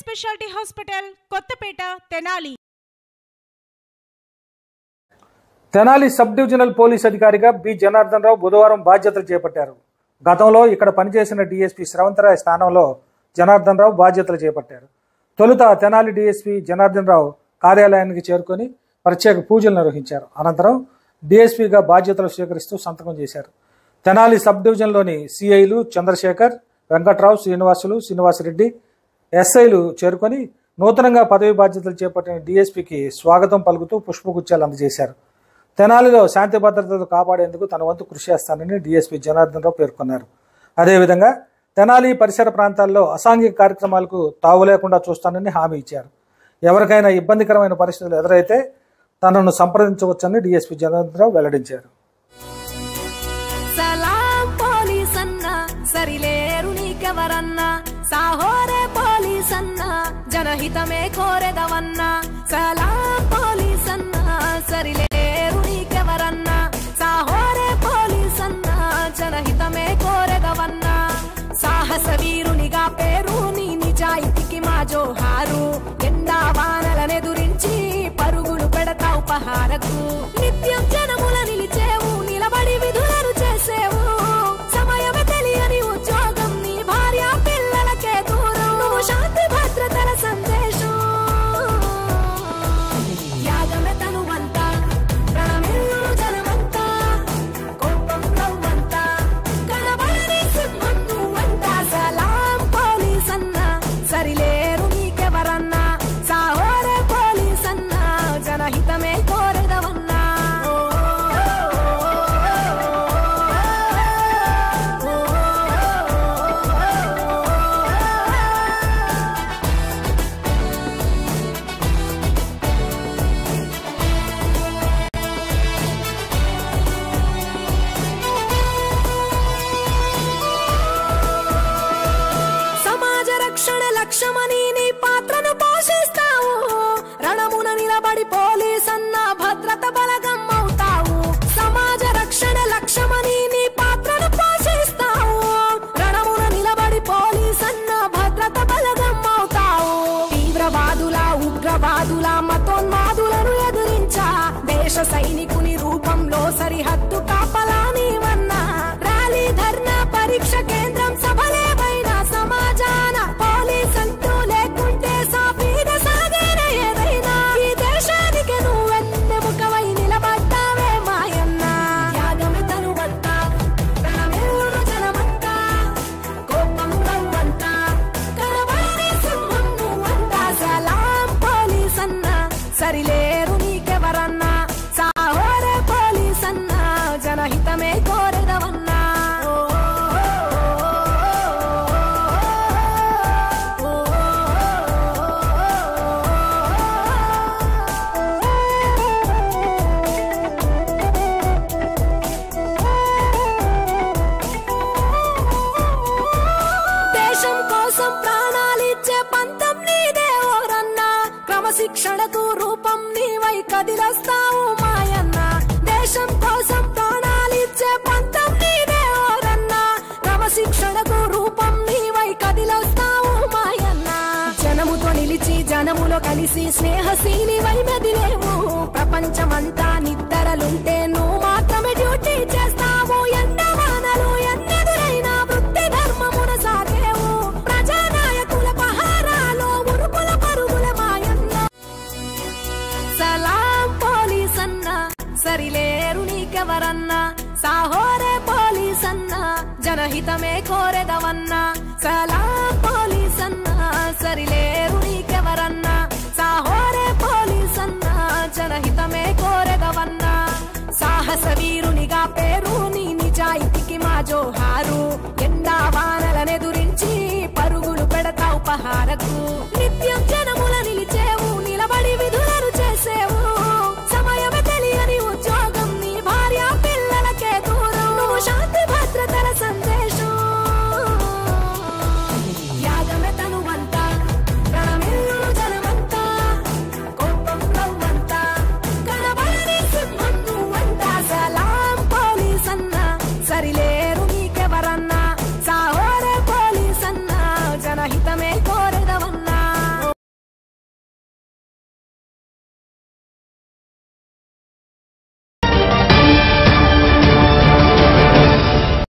speciality hospital Kothapeta Tenali Tenali sub divisional police అధికారిగా B Janardhan Rao బుధవారం బాధ్యతలు చేపట్టారు గతంలో ఇక్కడ పనిచేసిన డీఎస్పీ శ్రవంతరాయ్ స్థానంలో జనార్దన్ రావు బాధ్యతలు చేపట్టారు తొలుత తెనాలి డీఎస్పీ జనార్దన్ రావు కార్యాలయానికి చేరుకొని ప్రత్యేక పూజలు నిర్వహించారు అనంతరం డీఎస్పీగా బాధ్యతలు స్వీకరిస్తూ సంతకం చేశారు తెనాలి సబ్ డివిజన్లోని సిఐలు చంద్రశేఖర్ వెంకట్రావు శ్రీనివాసులు శ్రీనివాసరెడ్డి ఎస్ఐలు చేరుకొని నూతనంగా పదవి బాధ్యతలు చేపట్టిన డీఎస్పీకి స్వాగతం పలుకుతూ పుష్పగుచ్చాలు అందజేశారు తెనాలిలో శాంతి భద్రతలు కాపాడేందుకు తన వంతు కృషి చేస్తానని డీఎస్పీ జనార్దన్ రావు పేర్కొన్నారు అదేవిధంగా తెనాలి పరిసర ప్రాంతాల్లో అసాంఘిక కార్యక్రమాలకు తావు లేకుండా చూస్తానని హామీ ఇచ్చారు ఎవరికైనా ఇబ్బందికరమైన పరిస్థితులు ఎదురైతే తనను సంప్రదించవచ్చని డీఎస్పీ జనార్దన్ రావు వెల్లడించారు సలాం పోలీస్ అన్న సరిలేరు నీకెవరన్నా సాహోరే పోలీస్ అన్న జనహితమే కోరెదవన్నా సలాం పోలీస్ అన్న సరిలేరు నీకెవరన్నా సాహోరే పోలీస్ అన్న జనహితమే కోరెదవన్నా సాహస వీరునిగా పేరు నీ నిజాయితీకి మా జోహారు ఎండా వానలనెదురించి పరుగులు పెడతా ఉపహారకు నిత్యం జనముల నిలిచేవు నిలబడి విధులను చేసేవు సమయమే తెలియని ఉద్యోగం నీ భార్య పిల్లలకే దూరం నువ్వు శాంతి భద్రతల సందేశం యాగమే తనువంతా ప్రాణమిల్లు జనమంతా కోపం నవ్వంతా కనబడని సింహం నువ్వంతా సలాం పోలీస్ అన్న సరిలేరు నీకెవరన్నా సాహోరే పోలీస్ అన్న జనహితమే కోరెదవన్నా సమాజ రక్షణ లక్ష్యమని నీ పాత్రను పోషిస్తావు రణమున నిలబడి పోలీస్ అన్న భద్రత బలగం అవుతావు సమాజ రక్షణ లక్ష్యమని నీ పాత్రను పోషిస్తావు రణమున నిలబడి పోలీస్ అన్న భద్రత బలగం అవుతావు తీవ్రవాదుల ఉగ్రవాదుల మతోన్మాదులను ఎదురించా దేశ సైనికుని రూపంలో సరిహద్దు కాపలా నీవన్నా ర్యాలీ ధర్నా పరీక్ష కేంద్రం సభలేమైనా సమాజాన పోలీస్ అంటూ లేకుంటే సాఫీగా సాగేన ఏదైనా ఈ దేశానికి నువ్వెన్నెముకవై నిలబడ్డావే మాయన్న యాగమే తనువంతా ప్రాణమిల్లును జనమంతా కోపం నవ్వంతా కనబడని సింహం నువ్వంతా సలాం పోలీస్ అన్న సరిలేరు నీకెవరన్నా సాహోరే పోలీస్ అన్న జనహితమే కోరెదవన్నా దేశం కోసం ప్రాణాలిచ్చే పంతం నీదే ఓరన్నా క్రమశిక్షణకు రూపం నీవై కదిలొస్తావు మాయన్న దేశం కోసం ప్రాణాలిచ్చే పంతం నీదే ఓరన్నా క్రమశిక్షణకు రూపం నీవై కదిలొస్తావు మాయన్న జనముతో నిలిచి జనములో కలిసి స్నేహశీలి వై మెదిలేవు ప్రపంచమంతా నిద్దరలుంటే నువ్వు మాత్రమే డ్యూటీ చేస్తావు ఎండ వానలు ఎన్నెదురైనా వృత్తి ధర్మమున సాగేవు ప్రజానాయకుల పహారాలో ఉరుకుల పరుగుల మాయన్న సలాం పోలీస్ అన్న సరిలేరు నీకెవరన్నా సాహోరే పోలీస్ అన్న జనహితమే కోరెదవన్నా సలాం పోలీస్ అన్న సరిలేరు